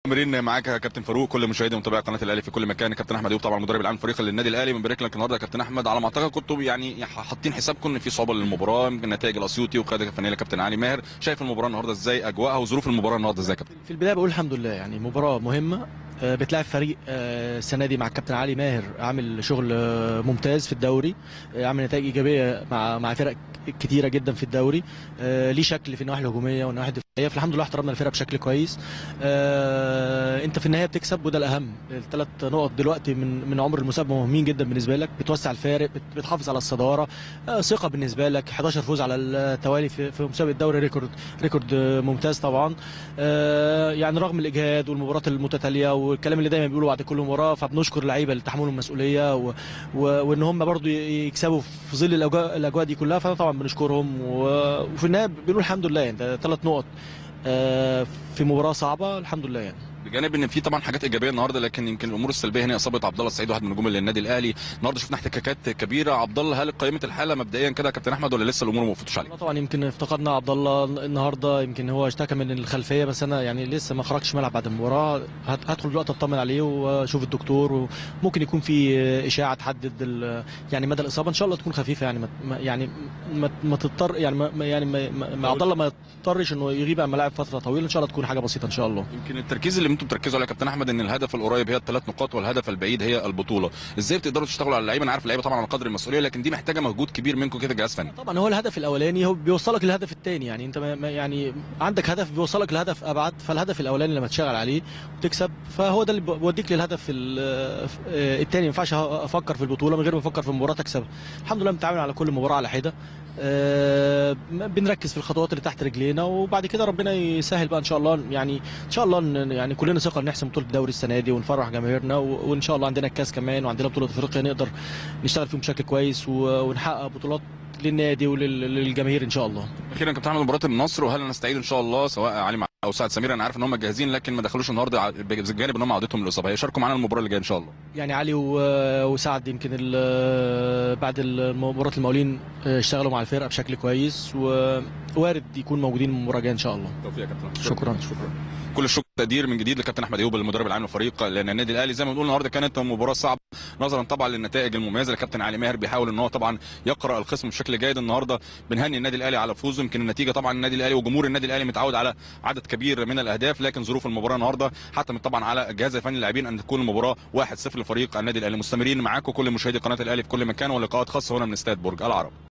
مستمرين معاك يا كابتن فاروق كل مشاهدي ومتابعي قناه الاهلي في كل مكان كابتن احمد ايوب طبعا المدرب العام الفريق للنادي الاهلي بنبارك لك النهارده يا كابتن احمد على ما اعتقد كنتوا يعني حاطين حسابكم ان في صعوبه للمباراه يمكن نتائج الاسيوطي وقياده الفنيه لكابتن علي ماهر شايف المباراه النهارده ازاي اجواءها وظروف المباراه النهارده ازاي يا كابتن في البدايه بقول الحمد لله يعني مباراه مهمه آه، بتلعب فريق آه، السنه دي مع الكابتن علي ماهر عامل شغل آه، ممتاز في الدوري آه، عامل نتائج ايجابيه مع مع فرق كتيره جدا في الدوري آه، ليه شكل في النواحي الهجوميه والنواحي الدفاعيه فالحمد لله احترمنا الفرقه بشكل كويس آه، انت في النهايه بتكسب وده الاهم الثلاث نقط دلوقتي من من عمر المسابقه مهمين جدا بالنسبه لك بتوسع الفارق بت- بتحافظ على الصداره آه، ثقه بالنسبه لك 11 فوز على التوالي في في مسابقه الدوري ريكورد ريكورد آه، ممتاز طبعا آه، يعني رغم الاجهاد والمباريات المتتاليه والكلام اللي دايما بيقولوا بعد كل مباراه فبنشكر اللعيبه لتحملهم المسؤوليه و... و... وان هم برضو ي- يكسبوا في ظل الاجواء الاجواء دي كلها فطبعا بنشكرهم و... وفي النهايه بنقول الحمد لله يعني ثلاث نقط آه، في مباراه صعبه الحمد لله يعني بجانب ان في طبعا حاجات ايجابيه النهارده لكن يمكن الامور السلبيه هنا اصابه عبد الله السعيد واحد من نجوم النادي الاهلي النهارده شفنا احتكاكات كبيره عبد الله هل قيمه الحاله مبدئيا كده يا كابتن احمد ولا لسه الامور ما وفتوش عليه لا طبعا يمكن افتقدنا عبد الله النهارده يمكن هو اشتكى من الخلفيه بس انا يعني لسه ما خرجش ملعب بعد المباراه هت- هدخل دلوقتي اطمن عليه واشوف الدكتور وممكن يكون في اشاعه تحدد ال- يعني مدى الاصابه ان شاء الله تكون خفيفه يعني ما ما- يعني ما, ما تضطر يعني ما ما- يعني ما- ما ما عبد الله ما يضطرش انه يغيب عن الملاعب فتره طويله ان شاء الله تكون حاجه بسيطه ان شاء الله يمكن التركيز اللي انتم بتركزوا عليه يا كابتن احمد ان الهدف القريب هي الثلاث نقاط والهدف البعيد هي البطوله ازاي بتقدروا تشتغلوا على اللعيبه انا عارف اللعيبه طبعا على قدر المسؤوليه لكن دي محتاجه مجهود كبير منكم كده جهاز فني طبعا هو الهدف الاولاني هو بيوصلك للهدف الثاني يعني انت ما ما- يعني عندك هدف بيوصلك لهدف ابعد فالهدف الاولاني لما تشتغل عليه وتكسب فهو ده اللي بيوديك للهدف الثاني ما ينفعش افكر في البطوله من غير ما افكر في المباراه تكسبها الحمد لله بنتعامل على كل مباراه على حده آه، بنركز في الخطوات اللي تحت رجلينا وبعد كده ربنا يسهل بقى ان شاء الله يعني ان شاء الله ن- يعني كلنا ثقه ان نحسم بطوله الدوري السنه دي ونفرح جماهيرنا و- وان شاء الله عندنا الكاس كمان وعندنا بطوله افريقيا نقدر نشتغل فيهم بشكل كويس و- ونحقق بطولات للنادي وللجماهير ان شاء الله اخيرا كابتن احمد مباراه النصر وهل نستعيد ان شاء الله سواء علي مع- او سعد سمير انا عارف ان هم جاهزين لكن ما دخلوش النهارده ع- بجانب ان هم عودتهم من الاصابه هيشاركوا معانا المباراه اللي جايه ان شاء الله يعني علي و- وسعد يمكن ال- بعد مباراة المقاولين اشتغلوا مع الفرقة بشكل كويس ووارد يكون موجودين المباراة الجاية ان شاء الله توفيق يا كابتن شكرا شكرا كل الشكر والتقدير من جديد لكابتن احمد ايوب المدرب العام للفريق لان النادي الاهلي زي ما بنقول النهارده كانت مباراه صعبه نظرا طبعا للنتائج المميزه لكابتن علي ماهر بيحاول ان هو طبعا يقرا الخصم بشكل جيد النهارده بنهني النادي الاهلي على فوزه يمكن النتيجه طبعا النادي الاهلي وجمهور النادي الاهلي متعود على عدد كبير من الاهداف لكن ظروف المباراه النهارده حتمت طبعا على الجهاز الفني اللاعبين ان تكون المباراه 1-0 لفريق النادي الاهلي مستمرين معاكم كل مشاهدي قناه الاهلي في كل مكان ولقاءات خاصه هنا من استاد برج العرب